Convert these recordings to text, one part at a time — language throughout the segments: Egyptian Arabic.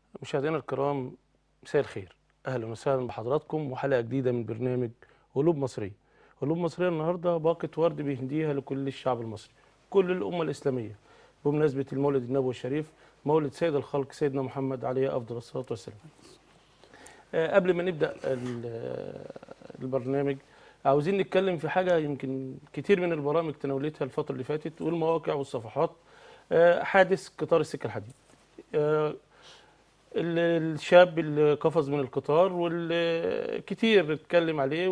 مشاهدينا الكرام مساء الخير اهلا وسهلا بحضراتكم وحلقه جديده من برنامج قلوب مصريه قلوب مصريه النهارده باقه ورد بيهديها لكل الشعب المصري كل الامه الاسلاميه بمناسبه المولد النبوي الشريف مولد سيد الخلق سيدنا محمد عليه افضل الصلاه والسلام آه، قبل ما نبدا ال- آه، البرنامج عاوزين نتكلم في حاجه يمكن كتير من البرامج تناولتها الفتره اللي فاتت والمواقع والصفحات آه، حادث قطار السكه الحديد آه، ال- الشاب اللي قفز من القطار والكتير اتكلم عليه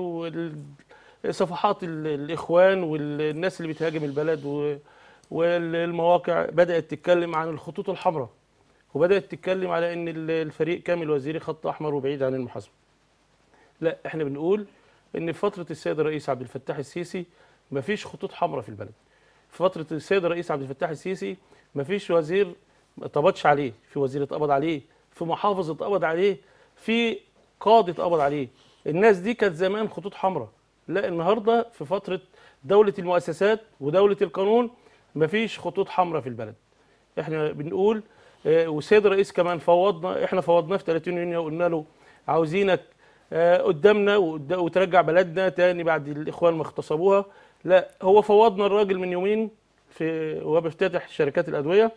وصفحات الاخوان والناس اللي بتهاجم البلد و- والمواقع بدات تتكلم عن الخطوط الحمراء وبدات تتكلم على ان ال- الفريق كامل وزيري خط احمر وبعيد عن المحاسبه لا احنا بنقول ان في فتره السيد الرئيس عبد الفتاح السيسي مفيش خطوط حمراء في البلد في فتره السيد الرئيس عبد الفتاح السيسي مفيش وزير ما اتقبضش عليه في وزير اتقبض عليه في محافظ اتقبض عليه في قاضي اتقبض عليه الناس دي كانت زمان خطوط حمراء لا النهارده في فتره دوله المؤسسات ودوله القانون مفيش خطوط حمراء في البلد احنا بنقول آه، والسيد الرئيس كمان فوضنا احنا فوضناه في 30 يونيو وقلنا له عاوزينك آه، قدامنا وقد- وترجع بلدنا تاني بعد الاخوان ما اغتصبوها لا هو فوضنا الراجل من يومين في وهو بيفتتح شركات الادويه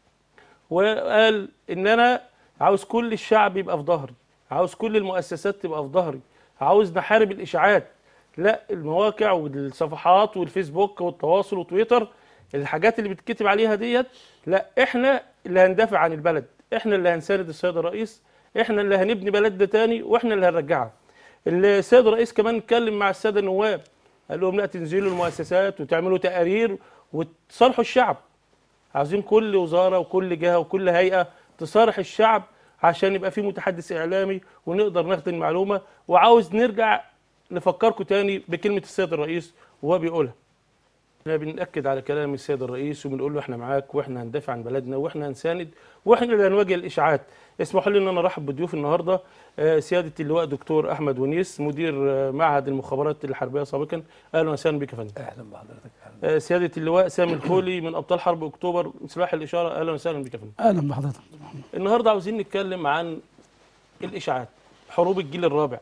وقال ان انا عاوز كل الشعب يبقى في ظهري عاوز كل المؤسسات تبقى في ظهري عاوز نحارب الاشاعات لا المواقع والصفحات والفيسبوك والتواصل وتويتر الحاجات اللي بتكتب عليها ديت لا احنا اللي هندافع عن البلد احنا اللي هنساند السيد الرئيس احنا اللي هنبني بلدنا تاني واحنا اللي هنرجعها السيد الرئيس كمان اتكلم مع الساده النواب قال لهم لا تنزلوا المؤسسات وتعملوا تقارير وتصالحوا الشعب عاوزين كل وزاره وكل جهه وكل هيئه تصارح الشعب عشان يبقى في متحدث اعلامي ونقدر ناخد المعلومه وعاوز نرجع نفكركم تاني بكلمه السيد الرئيس وهو بيقولها احنا بنأكد على كلام السيد الرئيس وبنقول له احنا معاك واحنا هندافع عن بلدنا واحنا هنساند واحنا اللي هنواجه الاشاعات اسمحوا لي ان انا ارحب بضيوف النهارده آه، سياده اللواء دكتور احمد ونيس مدير آه، معهد المخابرات الحربيه سابقا اهلا وسهلا بك يا فندم اهلا بحضرتك اهلا آه، سياده اللواء سامي الخولي من ابطال حرب اكتوبر سلاح الاشاره اهلا وسهلا بك يا فندم اهلا بحضرتك النهارده عاوزين نتكلم عن الاشاعات حروب الجيل الرابع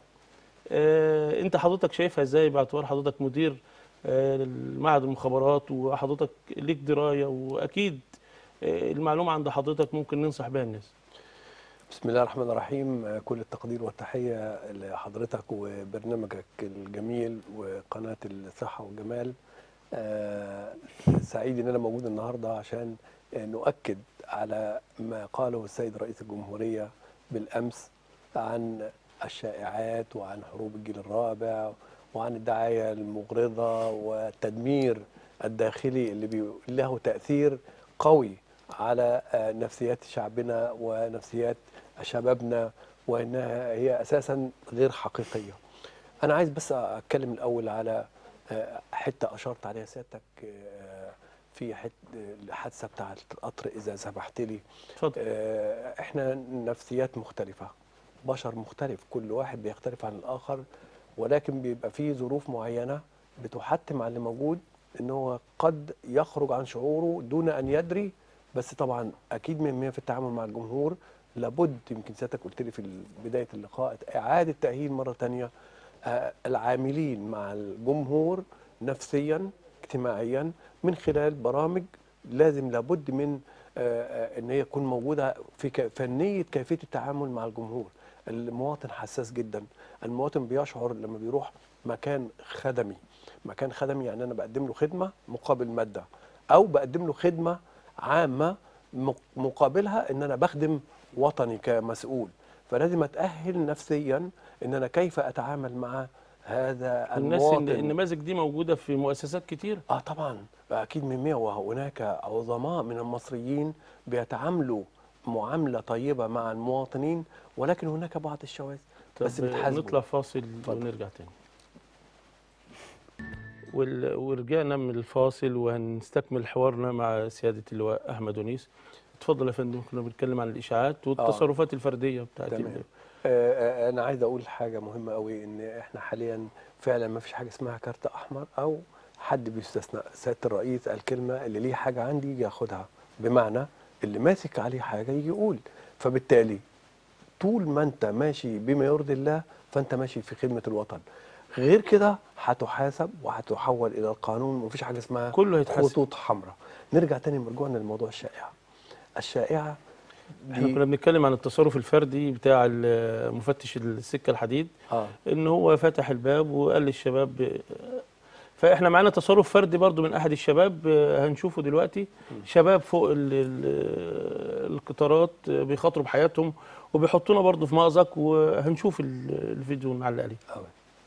آه، انت حضرتك شايفها ازاي باعتبار حضرتك مدير آه، معهد المخابرات وحضرتك ليك درايه واكيد آه، المعلومه عند حضرتك ممكن ننصح بها الناس بسم الله الرحمن الرحيم آه، كل التقدير والتحيه لحضرتك وبرنامجك الجميل وقناه الصحه والجمال آه، سعيد ان انا موجود النهارده عشان آه، نؤكد على ما قاله السيد رئيس الجمهوريه بالامس عن الشائعات وعن حروب الجيل الرابع وعن الدعايه المغرضه والتدمير الداخلي اللي بي- له تاثير قوي على آه، نفسيات شعبنا ونفسيات شبابنا وانها هي اساسا غير حقيقيه. انا عايز بس اتكلم الاول على آه، حته اشرت عليها سيادتك آه، في حته الحادثه بتاعه القطر اذا سمحت لي اتفضل آه، احنا نفسيات مختلفة بشر مختلف كل واحد بيختلف عن الآخر ولكن بيبقى فيه ظروف معينة بتحتم على اللي موجود ان هو قد يخرج عن شعوره دون ان يدري بس طبعا اكيد من مية في التعامل مع الجمهور لابد يمكن سيادتك قلت لي في بداية اللقاء اعادة تأهيل مرة تانية آه، العاملين مع الجمهور نفسيا اجتماعيا من خلال برامج لازم لابد من آه، آه، ان هي تكون موجوده في ك- فنيه كيفيه التعامل مع الجمهور المواطن حساس جدا المواطن بيشعر لما بيروح مكان خدمي مكان خدمي يعني انا بقدم له خدمه مقابل ماده او بقدم له خدمه عامه مق- مقابلها ان انا بخدم وطني كمسؤول فلازم اتاهل نفسيا ان انا كيف اتعامل مع هذا الناس المواطن إن- النماذج دي موجوده في مؤسسات كتير اه طبعا اكيد من مية وهناك عظماء من المصريين بيتعاملوا معامله طيبه مع المواطنين ولكن هناك بعض الشواذ بس طب بتحاسبوا نطلع فاصل اتفضل. ونرجع تاني وال- ورجعنا من الفاصل وهنستكمل حوارنا مع سيادة اللواء أحمد ونيس اتفضل يا فندم كنا بنتكلم عن الإشاعات والتصرفات الفردية بتاعت تمام. ال- آه، آه، انا عايز اقول حاجه مهمه قوي ان احنا حاليا فعلا ما فيش حاجه اسمها كارت احمر او حد بيستثنى سياده الرئيس قال كلمه اللي ليه حاجه عندي يجي ياخدها بمعنى اللي ماسك عليه حاجه يجي يقول فبالتالي طول ما انت ماشي بما يرضي الله فانت ماشي في خدمه الوطن غير كده هتحاسب وهتحول الى القانون ومفيش حاجه اسمها كله هيتحاسب. خطوط حمراء نرجع تاني مرجوعنا لموضوع الشائعه الشائعه احنا دي كنا بنتكلم عن التصرف الفردي بتاع ال- مفتش السكه الحديد اه ان هو فتح الباب وقال للشباب فاحنا معانا تصرف فردي برضو من احد الشباب آه، هنشوفه دلوقتي شباب فوق ال- ال- القطارات آه، بيخاطروا بحياتهم وبيحطونا برضو في مأزق وهنشوف ال- الفيديو نعلق عليه أوي.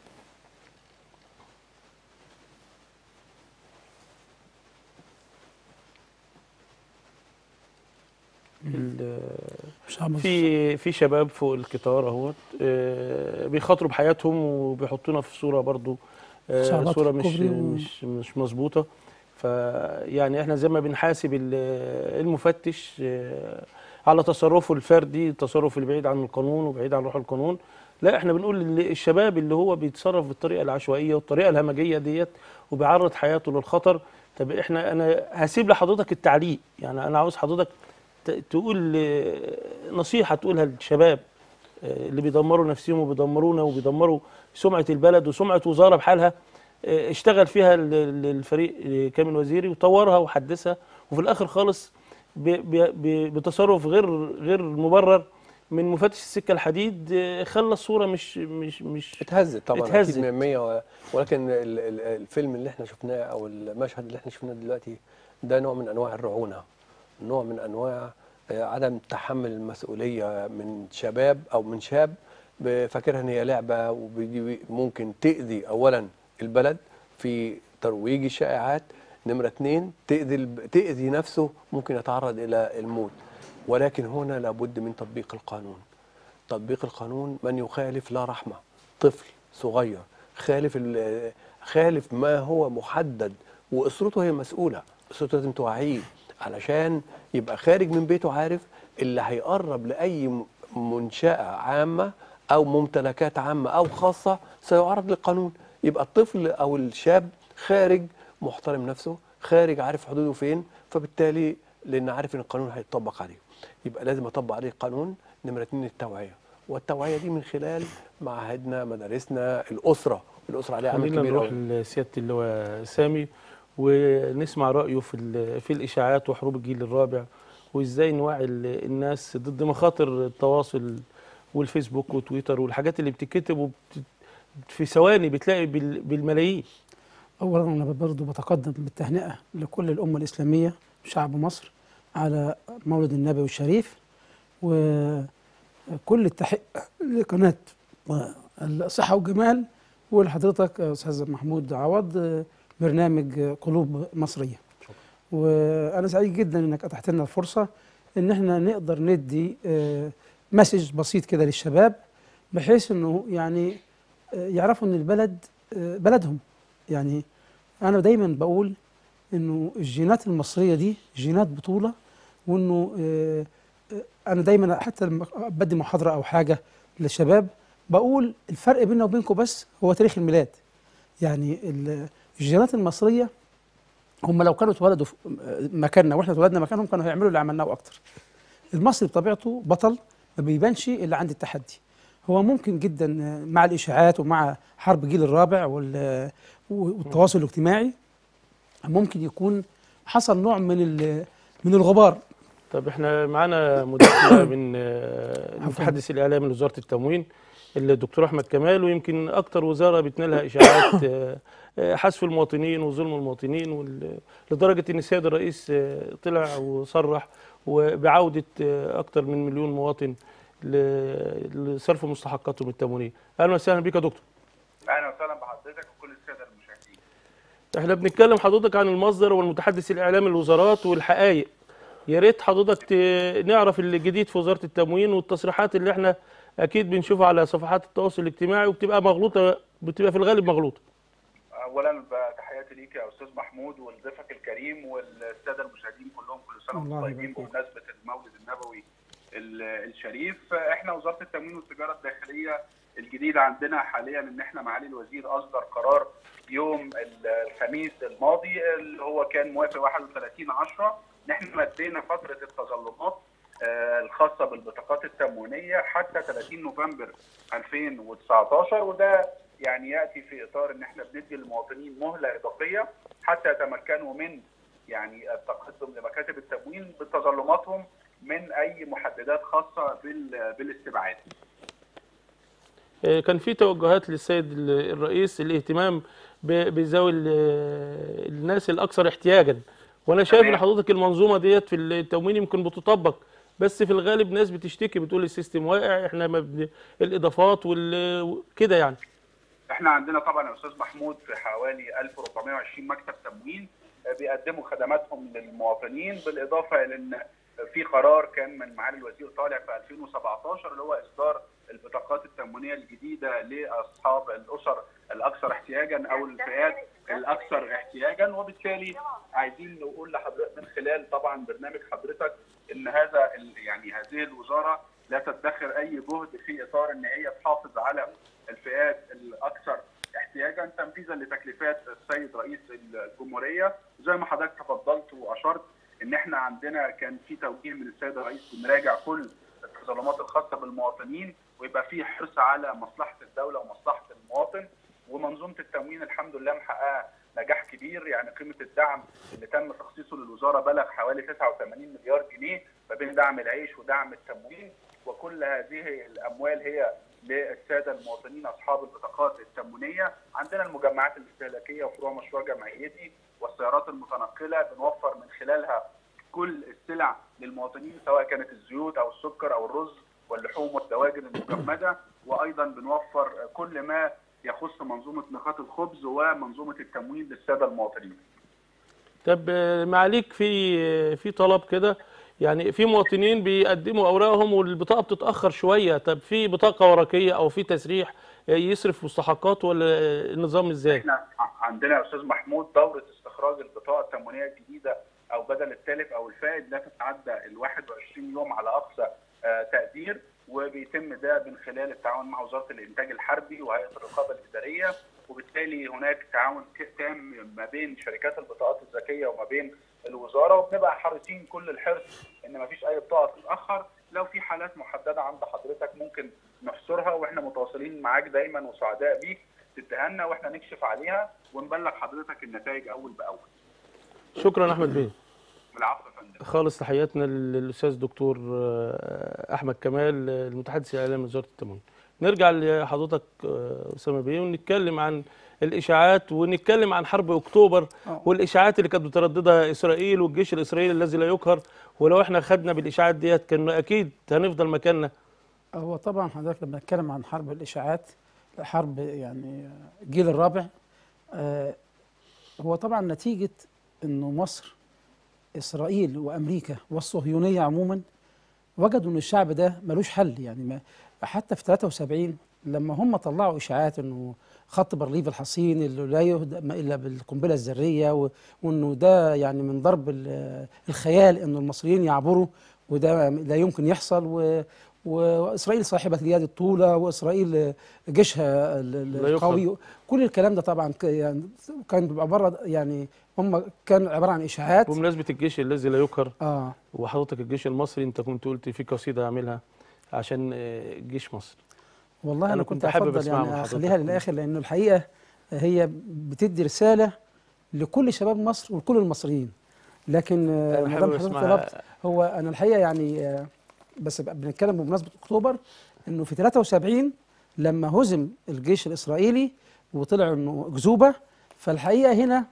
ال- شعب في في شباب فوق القطار اهوت آه، بيخاطروا بحياتهم وبيحطونا في صوره برضو آه، شعبات صوره مش الكوبري و- مش مش مظبوطه فيعني احنا زي ما بنحاسب ال- المفتش آه، على تصرفه الفردي التصرف البعيد عن القانون وبعيد عن روح القانون لا احنا بنقول للشباب اللي هو بيتصرف بالطريقه العشوائيه والطريقه الهمجيه ديت وبيعرض حياته للخطر طب احنا انا هسيب لحضرتك التعليق يعني انا عاوز حضرتك ت- تقول آه، نصيحه تقولها للشباب آه، اللي بيدمروا نفسهم وبيدمرونا وبيدمروا سمعه البلد وسمعه وزاره بحالها آه، اشتغل فيها ال- ال- الفريق آه، كامل وزيري وطورها وحدثها وفي الاخر خالص ب- ب- ب- بتصرف غير غير مبرر من مفتش السكه الحديد آه، خلى الصوره مش مش مش اتهزت طبعا اتهزت. اكيد 100 و... ولكن ال... ال... الفيلم اللي احنا شفناه او المشهد اللي احنا شفناه دلوقتي ده نوع من انواع الرعونه نوع من انواع آه، عدم تحمل المسؤوليه من شباب او من شاب ب- فاكرها ان هي لعبه وممكن تاذي اولا البلد في ترويج الشائعات نمره اتنين تاذي الب- تاذي نفسه ممكن يتعرض الى الموت ولكن هنا لابد من تطبيق القانون تطبيق القانون من يخالف لا رحمة طفل صغير خالف ال- خالف ما هو محدد وأسرته هي مسؤولة أسرته لازم توعيه علشان يبقى خارج من بيته عارف اللي هيقرب لأي م- منشأة عامة أو ممتلكات عامة أو خاصة سيعرض للقانون يبقى الطفل أو الشاب خارج محترم نفسه خارج عارف حدوده فين فبالتالي لأن عارف إن القانون هيطبق عليه يبقى لازم أطبق عليه القانون نمرة اتنين التوعية والتوعية دي من خلال معاهدنا مدارسنا الأسرة الأسرة عليها عامل خلينا كبير نروح أوي لسياده اللواء سامي ونسمع رايه في ال- في الاشاعات وحروب الجيل الرابع وازاي نوعي ال- الناس ضد مخاطر التواصل والفيسبوك وتويتر والحاجات اللي بتتكتب وبت في ثواني بتلاقي بال- بالملايين اولا انا برضه بتقدم بالتهنئه لكل الامه الاسلاميه شعب مصر على مولد النبوي الشريف وكل التحقيق لقناه الصحه والجمال ولحضرتك يا استاذ محمود عوض برنامج قلوب مصريه وانا سعيد جدا انك اتحت لنا الفرصه ان احنا نقدر ندي آه، مسج بسيط كده للشباب بحيث انه يعني آه، يعرفوا ان البلد آه، بلدهم يعني انا دايما بقول انه الجينات المصريه دي جينات بطوله وانه آه، آه، انا دايما حتى لما بدي محاضره او حاجه للشباب بقول الفرق بيننا وبينكم بس هو تاريخ الميلاد يعني ال- الجينات المصريه هم لو كانوا اتولدوا في مكاننا واحنا اتولدنا مكانهم كانوا هيعملوا اللي عملناه واكتر المصري بطبيعته بطل ما بيبانش الا عند التحدي هو ممكن جدا مع الاشاعات ومع حرب الجيل الرابع وال- والتواصل الاجتماعي ممكن يكون حصل نوع من ال- من الغبار طب احنا معانا مداخله من آه، المتحدث الاعلامي لوزاره التموين الدكتور احمد كمال ويمكن اكتر وزاره بتنالها اشاعات آه، آه، حذف المواطنين وظلم المواطنين وال- لدرجه ان السيد الرئيس آه، طلع وصرح وبعوده آه، اكتر من مليون مواطن ل- لصرف مستحقاتهم التموينيه اهلا وسهلا بك يا دكتور اهلا وسهلا بحضرتك وكل الساده المشاهدين. احنا بنتكلم حضرتك عن المصدر والمتحدث الاعلامي للوزارات والحقائق يا ريت حضرتك ت- نعرف الجديد في وزاره التموين والتصريحات اللي احنا اكيد بنشوفها على صفحات التواصل الاجتماعي وبتبقى مغلوطه بتبقى في الغالب مغلوطه اولا تحياتي ليك يا استاذ محمود ولضيفك الكريم والساده المشاهدين كلهم كل سنه الله وانتم طيبين يبارك فيك. بمناسبه المولد النبوي ال- الشريف احنا وزاره التموين والتجاره الداخليه الجديد عندنا حاليا ان احنا معالي الوزير اصدر قرار يوم ال- الخميس الماضي اللي هو كان موافق 31 10 ان احنا مدينا فتره التظلمات آه، الخاصه الخاصه بالبطاقات التموينيه حتى 30 نوفمبر 2019 وده يعني ياتي في اطار ان احنا بندي للمواطنين مهله اضافيه حتى يتمكنوا من يعني التقدم لمكاتب التموين بتظلماتهم من اي محددات خاصه بال- بالاستبعاد. آه، كان في توجهات للسيد ال- الرئيس الاهتمام ب- بذوي ال- الناس الاكثر احتياجا وانا شايف ان تمام. حضرتك المنظومه ديت في التموين يمكن بتطبق بس في الغالب ناس بتشتكي بتقول السيستم واقع احنا ما بن... الاضافات وال كده يعني احنا عندنا طبعا يا استاذ محمود في حوالي 1420 مكتب تموين آه، بيقدموا خدماتهم للمواطنين بالاضافه الى ان في قرار كان من معالي الوزير طالع في 2017 اللي هو اصدار البطاقات التموينيه الجديده لاصحاب الاسر الاكثر احتياجا او الفئات الاكثر احتياجا وبالتالي عايزين نقول لحضرتك من خلال طبعا برنامج حضرتك ان هذا ال- يعني هذه الوزاره لا تدخر اي جهد في اطار ان هي تحافظ على الفئات الاكثر احتياجا تنفيذا لتكليفات السيد رئيس الجمهوريه زي ما حضرتك تفضلت واشرت ان احنا عندنا كان في توجيه من السيد الرئيس بنراجع كل التظلمات الخاصه بالمواطنين ويبقى في حرص على مصلحه الدوله ومصلحه المواطن ومنظومه التموين الحمد لله محققه نجاح كبير يعني قيمه الدعم اللي تم تخصيصه للوزاره بلغ حوالي 89 مليار جنيه ما بين دعم العيش ودعم التموين وكل هذه الاموال هي للساده المواطنين اصحاب البطاقات التموينيه عندنا المجمعات الاستهلاكيه وفروع مشروع جمعيتي والسيارات المتنقله بنوفر من خلالها كل السلع للمواطنين سواء كانت الزيوت او السكر او الرز واللحوم والدواجن المجمده وايضا بنوفر كل ما يخص منظومه نقاط الخبز ومنظومه التموين للساده المواطنين. طب آه، معاليك في في طلب كده يعني في مواطنين بيقدموا اوراقهم والبطاقه بتتاخر شويه طب في بطاقه ورقيه او في تسريح آه، يصرف مستحقات ولا آه، النظام ازاي احنا ع- عندنا يا استاذ محمود دوره استخراج البطاقه التموينيه الجديده او بدل التالف او الفائد لا تتعدى ال 21 يوم على اقصى آه، تقدير وبيتم ده من خلال التعاون مع وزاره الانتاج الحربي وهيئه الرقابه الاداريه وبالتالي هناك تعاون ك- تام ما بين شركات البطاقات الذكيه وما بين الوزاره وبنبقى حريصين كل الحرص ان ما فيش اي بطاقه تتاخر لو في حالات محدده عند حضرتك ممكن نحصرها واحنا متواصلين معاك دايما وسعداء بيك تدهنا واحنا نكشف عليها ونبلغ حضرتك النتائج اول باول. شكرا احمد بيه بالعفو يا فندم. خالص تحياتنا للاستاذ دكتور آه، احمد كمال آه، المتحدث الاعلامي لوزاره التموين نرجع لحضرتك آه، اسامه بيه ونتكلم عن الاشاعات ونتكلم عن حرب اكتوبر آه. والاشاعات اللي كانت بترددها اسرائيل والجيش الاسرائيلي الذي لا يقهر ولو احنا خدنا بالاشاعات ديت كان اكيد هنفضل مكاننا هو طبعا حضرتك لما نتكلم عن حرب الاشاعات حرب يعني الجيل الرابع آه، هو طبعا نتيجه انه مصر اسرائيل وامريكا والصهيونيه عموما وجدوا ان الشعب ده ملوش حل يعني ما حتى في 73 لما هم طلعوا اشاعات انه خط بارليف الحصين اللي لا يهدم الا بالقنبله الذريه و- وانه ده يعني من ضرب ال- الخيال انه المصريين يعبروا وده لا يمكن يحصل و واسرائيل صاحبه اليد الطوله واسرائيل جيشها ال- ال- لا يقهر. القوي كل الكلام ده طبعا ك- يعني كان عباره يعني هم كان عباره عن اشاعات بمناسبه الجيش الذي لا يقهر اه وحضرتك الجيش المصري انت كنت قلت في قصيده اعملها عشان آه، جيش مصر والله أنا انا كنت كنت حابب افضل أسمعها من يعني حضرتك. اخليها للاخر لانه الحقيقه هي بتدي رساله لكل شباب مصر ولكل المصريين لكن آه، أنا ما حابب دام حضرتك أسمعها. طلبت هو انا الحقيقه يعني آه، بس بقى بنتكلم بمناسبه اكتوبر انه في 73 لما هزم الجيش الاسرائيلي وطلع انه اكذوبه فالحقيقه هنا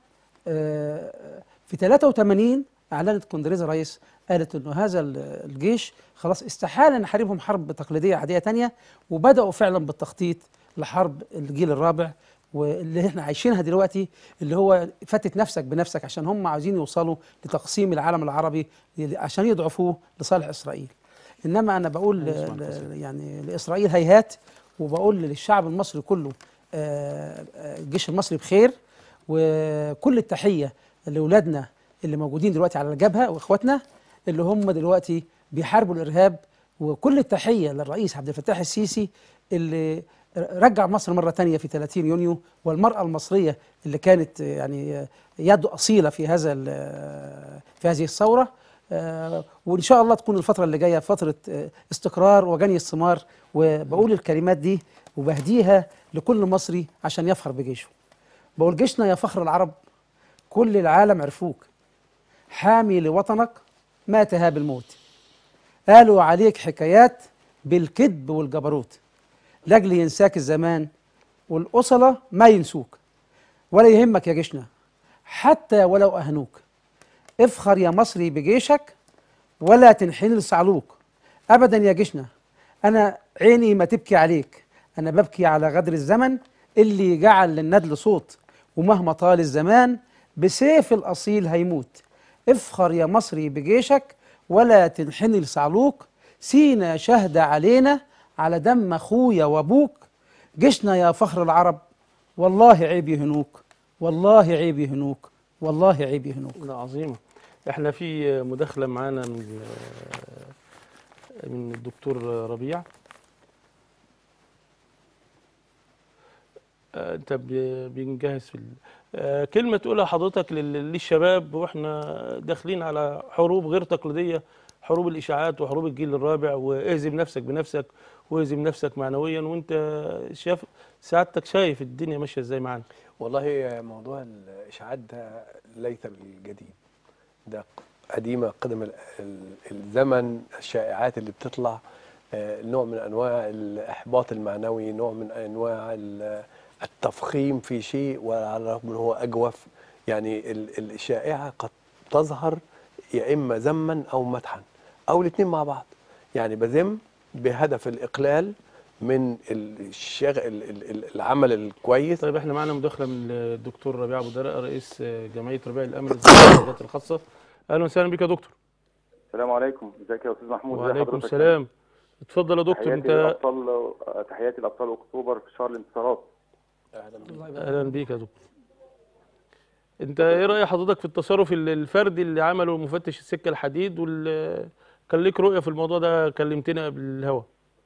آه، في 83 اعلنت كوندريزا رئيس قالت انه هذا ال- الجيش خلاص استحال ان نحاربهم حرب تقليديه عاديه تانية وبداوا فعلا بالتخطيط لحرب الجيل الرابع واللي احنا عايشينها دلوقتي اللي هو فتت نفسك بنفسك عشان هم عاوزين يوصلوا لتقسيم العالم العربي ل- عشان يضعفوه لصالح اسرائيل انما انا بقول نسمع ل- القصيدة. يعني لاسرائيل هيهات وبقول للشعب المصري كله آه، آه، الجيش المصري بخير وكل التحيه لاولادنا اللي موجودين دلوقتي على الجبهه واخواتنا اللي هم دلوقتي بيحاربوا الارهاب وكل التحيه للرئيس عبد الفتاح السيسي اللي رجع مصر مره تانية في 30 يونيو والمراه المصريه اللي كانت يعني يد اصيله في هذا ال- في هذه الثوره آه، وان شاء الله تكون الفتره اللي جايه فتره آه، استقرار وجني الثمار وبقول الكلمات دي وبهديها لكل مصري عشان يفخر بجيشه بقول جيشنا يا فخر العرب كل العالم عرفوك حامي لوطنك ما تهاب الموت قالوا عليك حكايات بالكذب والجبروت لاجل ينساك الزمان والأصلة ما ينسوك ولا يهمك يا جيشنا حتى ولو أهنوك افخر يا مصري بجيشك ولا تنحني لصعلوك أبدا يا جيشنا أنا عيني ما تبكي عليك أنا ببكي على غدر الزمن اللي جعل للندل صوت ومهما طال الزمان بسيف الأصيل هيموت افخر يا مصري بجيشك ولا تنحني لصعلوك سينا شهد علينا على دم أخويا وأبوك جيشنا يا فخر العرب والله عيب يهنوك والله عيب يهنوك والله عيب يهنوك ده عظيمة احنا في مداخلة معانا من من الدكتور ربيع آه، انت ب- بنجهز في ال- آه، كلمة تقولها حضرتك لل- للشباب واحنا داخلين على حروب غير تقليدية حروب الإشاعات وحروب الجيل الرابع واهزم نفسك بنفسك واهزم نفسك معنويا وانت شاف سعادتك شايف الدنيا ماشية ازاي معانا والله موضوع الإشاعات ده ليس بالجديد ده قديمة قدم ال- ال- الزمن الشائعات اللي بتطلع آه، نوع من أنواع الإحباط المعنوي نوع من أنواع ال- التفخيم في شيء وعلى الرغم من هو أجوف يعني ال- الشائعة قد تظهر يا إما ذما أو مدحا أو الاثنين مع بعض يعني بذم بهدف الإقلال من الشغ... ال- ال- ال- العمل الكويس طيب احنا معانا مداخله من الدكتور ربيع ابو درق رئيس جمعيه ربيع الامل للزراعات الخاصه اهلا وسهلا بك يا دكتور السلام عليكم ازيك يا استاذ محمود ازي وعليكم حضرتك؟ السلام اتفضل يا دكتور تحياتي انت للابطال تحياتي لابطال اكتوبر في شهر الانتصارات اهلا بيك يا دكتور انت ايه راي حضرتك في التصرف ال- الفردي اللي عمله مفتش السكه الحديد وال كان ليك رؤيه في الموضوع ده كلمتنا قبل الهوا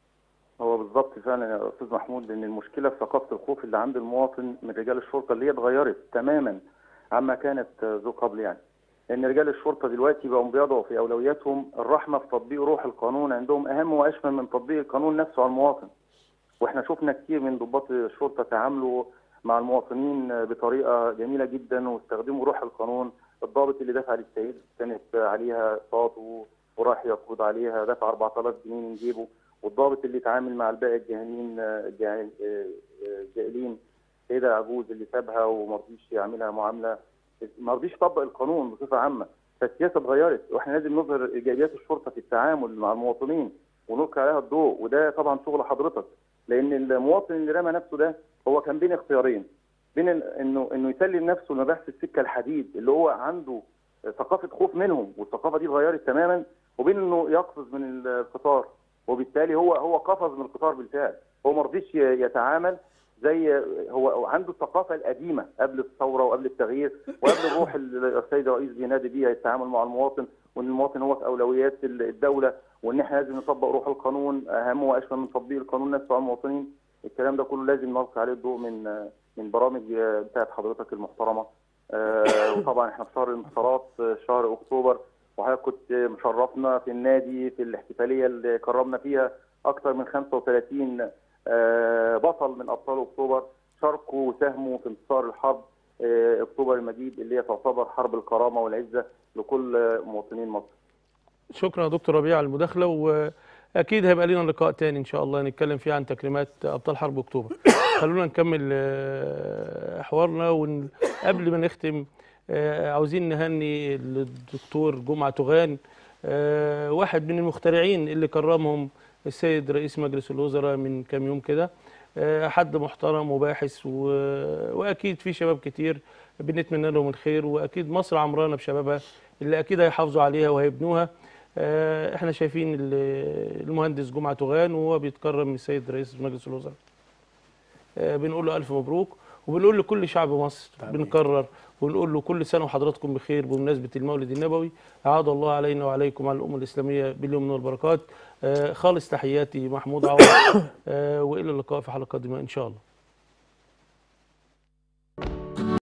هو بالظبط فعلا يا استاذ محمود لان المشكله في ثقافه الخوف اللي عند المواطن من رجال الشرطه اللي هي اتغيرت تماما عما كانت ذو قبل يعني لان رجال الشرطه دلوقتي بقوا بيضعوا في اولوياتهم الرحمه في تطبيق روح القانون عندهم اهم واشمل من تطبيق القانون نفسه على المواطن واحنا شفنا كتير من ضباط الشرطه تعاملوا مع المواطنين بطريقه جميله جدا واستخدموا روح القانون الضابط اللي دفع للسيد كانت عليها اقساط و- وراح يقبض عليها دفع 4000 جنيه من جيبه والضابط اللي اتعامل مع الباقي الجاهلين الجاهل- الجاهلين سيده عجوز اللي سابها وما رضيش يعملها معامله ما رضيش يطبق القانون بصفه عامه فالسياسه اتغيرت واحنا لازم نظهر ايجابيات الشرطه في التعامل مع المواطنين ونلقي عليها الضوء وده طبعا شغل حضرتك لان المواطن اللي رمى نفسه ده هو كان بين اختيارين بين ال- انه انه يسلم نفسه لمباحث السكه الحديد اللي هو عنده ثقافه خوف منهم والثقافه دي اتغيرت تماما وبين انه يقفز من القطار وبالتالي هو هو قفز من القطار بالفعل هو ما رضيش ي- يتعامل زي هو عنده الثقافه القديمه قبل الثوره وقبل التغيير وقبل الروح اللي السيد الرئيس بينادي بيها التعامل مع المواطن وان المواطن هو في اولويات ال- الدوله وان احنا لازم نطبق روح القانون اهم واشمل من تطبيق القانون نفسه على المواطنين الكلام ده كله لازم نلقي عليه الضوء من من برامج بتاعت حضرتك المحترمه آه، وطبعا احنا في شهر الانتصارات آه، شهر اكتوبر وحضرتك كنت مشرفنا في النادي في الاحتفاليه اللي كرمنا فيها اكثر من 35 آه، بطل من ابطال اكتوبر شاركوا وساهموا في انتصار الحرب آه، اكتوبر المجيد اللي هي تعتبر حرب الكرامه والعزه لكل آه، مواطنين مصر. شكرا يا دكتور ربيع على المداخله واكيد هيبقى لنا لقاء تاني ان شاء الله نتكلم فيه عن تكريمات ابطال حرب اكتوبر خلونا نكمل آه، حوارنا وقبل ما نختم آه، عاوزين نهني الدكتور جمعه تغان آه، واحد من المخترعين اللي كرمهم السيد رئيس مجلس الوزراء من كام يوم كده آه، حد محترم وباحث و... واكيد في شباب كتير بنتمنى لهم الخير واكيد مصر عمرانه بشبابها اللي اكيد هيحافظوا عليها وهيبنوها آه، احنا شايفين ال- المهندس جمعه تغان وهو بيتكرم من السيد رئيس مجلس الوزراء آه، بنقول له الف مبروك وبنقول لكل شعب مصر بنكرر ونقول له كل سنه وحضراتكم بخير بمناسبه المولد النبوي اعاد الله علينا وعليكم على الامه الاسلاميه باليمن والبركات آه، خالص تحياتي محمود عوض آه، والى اللقاء في حلقه قادمه ان شاء الله